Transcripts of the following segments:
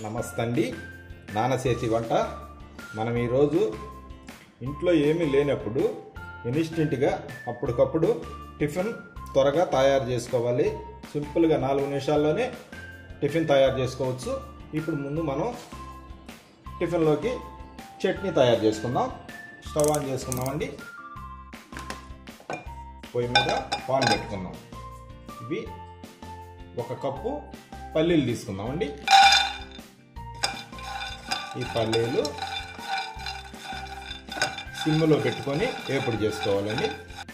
నమస్తే అండి నానసేసి వంట మనం ఈరోజు ఇంట్లో ఏమీ లేనప్పుడు ఇన్స్టెంట్గా అప్పటికప్పుడు టిఫిన్ త్వరగా తయారు చేసుకోవాలి సింపుల్గా నాలుగు నిమిషాల్లోనే టిఫిన్ తయారు చేసుకోవచ్చు ఇప్పుడు ముందు మనం టిఫిన్లోకి చట్నీ తయారు చేసుకుందాం స్టవ్ ఆన్ చేసుకుందామండి పొయ్యి మీద పాన్ పెట్టుకుందాం ఇవి ఒక కప్పు పల్లీలు తీసుకుందామండి ఈ పల్లీలు సిమ్లో పెట్టుకొని వేపుడు చేసుకోవాలండి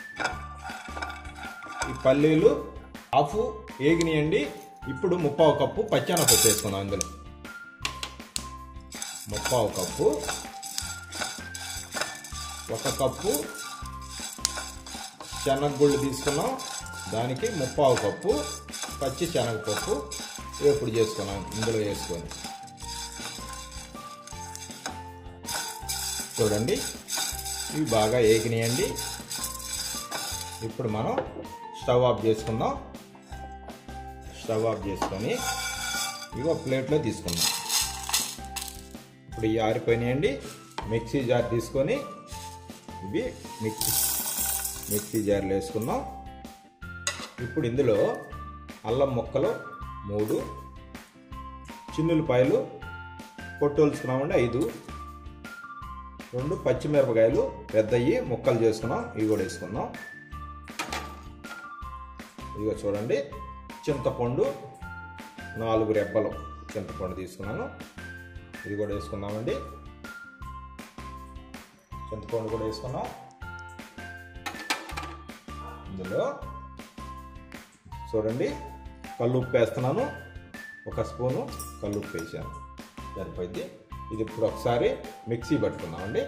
ఈ పల్లీలు హాఫ్ ఏగినాయండి ఇప్పుడు ముప్పావు కప్పు పచ్చెనపప్పు వేసుకుందాం అందులో ముప్పావు కప్పు ఒక కప్పు శనగగుళ్ళు తీసుకున్నాం దానికి ముప్పావు కప్పు పచ్చి శనగపప్పు వేపుడు చేసుకున్నాం ఇందులో వేసుకొని చూడండి ఇవి బాగా ఏగినాయండి ఇప్పుడు మనం స్టవ్ ఆఫ్ చేసుకుందాం స్టవ్ ఆఫ్ చేసుకొని ఇగో ప్లేట్లో తీసుకుందాం ఇప్పుడు ఇవి ఆరిపోయినాయండి మిక్సీ జార్ తీసుకొని ఇవి మిక్సీ మిక్సీ జార్లో వేసుకుందాం ఇప్పుడు ఇందులో అల్లం ముక్కలు మూడు చిన్నులపాయలు పొట్టోల్చుకున్నామండి ఐదు రెండు పచ్చిమిరపకాయలు పెద్దవి ముక్కలు చేసుకున్నాం ఇవి కూడా వేసుకుందాం ఇదిగో చూడండి చింతపండు నాలుగు రెబ్బలు చింతపండు తీసుకున్నాను ఇది కూడా వేసుకుందామండి చింతపండు కూడా వేసుకున్నాం ఇందులో చూడండి కల్లుప్పు వేస్తున్నాను ఒక స్పూను కల్లుప్పు వేసాను సరిపోయింది ఇది ఇప్పుడు ఒకసారి మిక్సీ పట్టుకుందామండి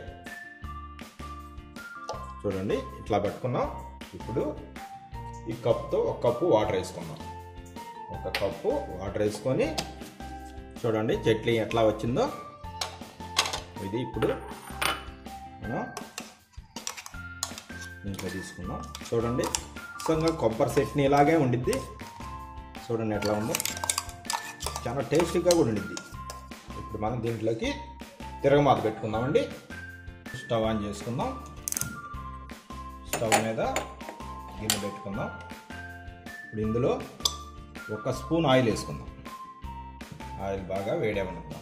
చూడండి ఇట్లా పట్టుకున్నాం ఇప్పుడు ఈ కప్తో ఒక కప్పు వాటర్ వేసుకుందాం ఒక కప్పు వాటర్ వేసుకొని చూడండి చట్నీ ఎట్లా వచ్చిందో ఇది ఇప్పుడు మనం ఇంట్లో తీసుకుందాం చూడండి నిజంగా కొబ్బరి చట్నీ ఇలాగే ఉండిద్ది చూడండి ఎట్లా ఉందో చాలా టేస్టీగా కూడా ఉండిద్ది ఇప్పుడు మనం దీంట్లోకి తిరగమాత పెట్టుకుందామండి స్టవ్ ఆన్ చేసుకుందాం స్టవ్ మీద గిన్నె పెట్టుకుందాం ఇప్పుడు ఇందులో ఒక స్పూన్ ఆయిల్ వేసుకుందాం ఆయిల్ బాగా వేడేమనుకుందాం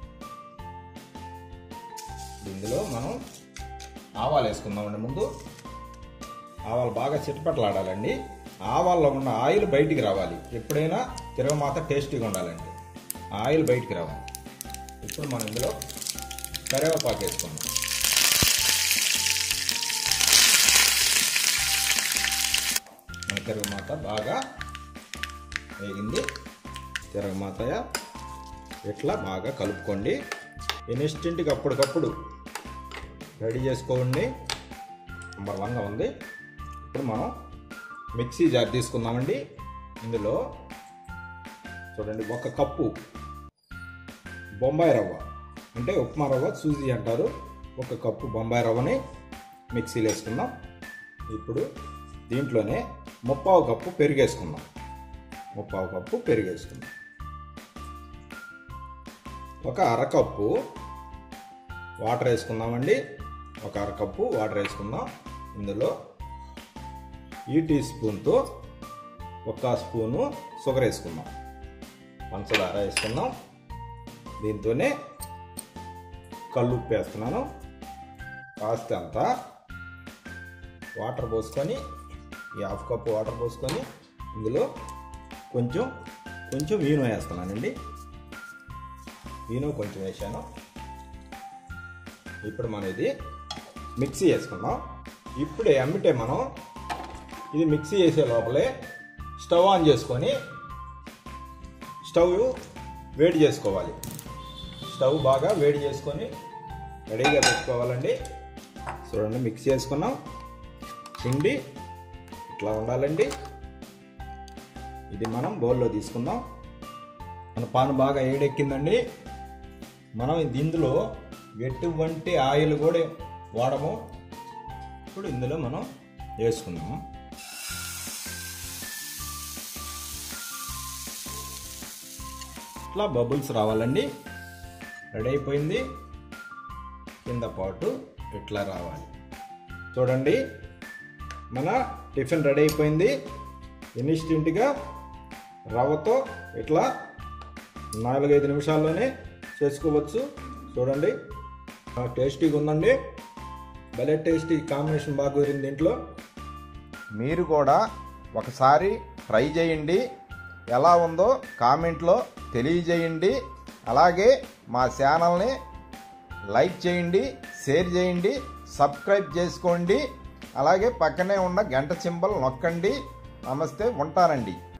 ఇందులో మనం ఆవాలు వేసుకుందామండి ముందు ఆవాలు బాగా చిటపటలాడాలండి ఆవాల్లో ఉన్న ఆయిల్ బయటికి రావాలి ఎప్పుడైనా తిరగమాత టేస్టీగా ఉండాలండి ఆయిల్ బయటికి రావాలి ఇప్పుడు మనం ఇందులో కరివేపాకు వేసుకుందాం మన తిరగమాత బాగా వేగింది తిరగమాతయ ఇట్లా బాగా కలుపుకోండి ఇన్స్టెంట్గా అప్పటికప్పుడు రెడీ చేసుకోండి నెంబర్ వన్గా ఉంది ఇప్పుడు మనం మిక్సీ జార్ తీసుకుందామండి ఇందులో చూడండి ఒక కప్పు బొంబాయి రవ్వ అంటే ఉప్మా రవ్వ సూజీ అంటారు ఒక కప్పు బొంబాయి రవ్వని మిక్సీలో వేసుకుందాం ఇప్పుడు దీంట్లోనే ముప్పావు కప్పు పెరిగేసుకుందాం ముప్పావు కప్పు పెరిగేసుకుందాం ఒక అరకప్పు వాటర్ వేసుకుందామండి ఒక అరకప్పు వాటర్ వేసుకుందాం ఇందులో ఈ టీ స్పూన్తో ఒక స్పూను షుగర్ వేసుకుందాం పంచదార వేసుకుందాం దీంతోనే కల్లుప్పు వేస్తున్నాను కాస్త అంతా వాటర్ పోసుకొని ఈ హాఫ్ కప్ వాటర్ పోసుకొని ఇందులో కొంచెం కొంచెం ఈనో వేస్తున్నానండి ఈనో కొంచెం వేసాను ఇప్పుడు మనం ఇది మిక్సీ వేసుకుందాం ఇప్పుడే అమ్మితే మనం ఇది మిక్సీ వేసే లోపలే స్టవ్ ఆన్ చేసుకొని స్టవ్ వేడి చేసుకోవాలి స్టవ్ బాగా వేడి చేసుకొని రెడీగా పెట్టుకోవాలండి చూడండి మిక్సీ వేసుకున్నాం పిండి ఇట్లా ఉండాలండి ఇది మనం బౌల్లో తీసుకుందాం మన పాను బాగా ఏడెక్కిందండి మనం ఇందులో ఎటువంటి ఆయిల్ కూడా వాడము ఇప్పుడు ఇందులో మనం వేసుకుందాం ఇట్లా బబుల్స్ రావాలండి రెడీ అయిపోయింది కింద పాటు ఇట్లా రావాలి చూడండి మన టిఫిన్ రెడీ అయిపోయింది ఇన్స్టెంట్గా రవ్వతో ఇట్లా నాలుగైదు నిమిషాల్లోనే చేసుకోవచ్చు చూడండి ఆ, టేస్టీగా ఉందండి భలే టేస్టీ కాంబినేషన్ బాగా కుదిరింది దీంట్లో మీరు కూడా ఒకసారి ట్రై చేయండి ఎలా ఉందో కామెంట్లో తెలియజేయండి అలాగే మా ఛానల్ని లైక్ చేయండి షేర్ చేయండి సబ్స్క్రైబ్ చేసుకోండి అలాగే పక్కనే ఉన్న గంట సింబల్ నొక్కండి నమస్తే ఉంటానండి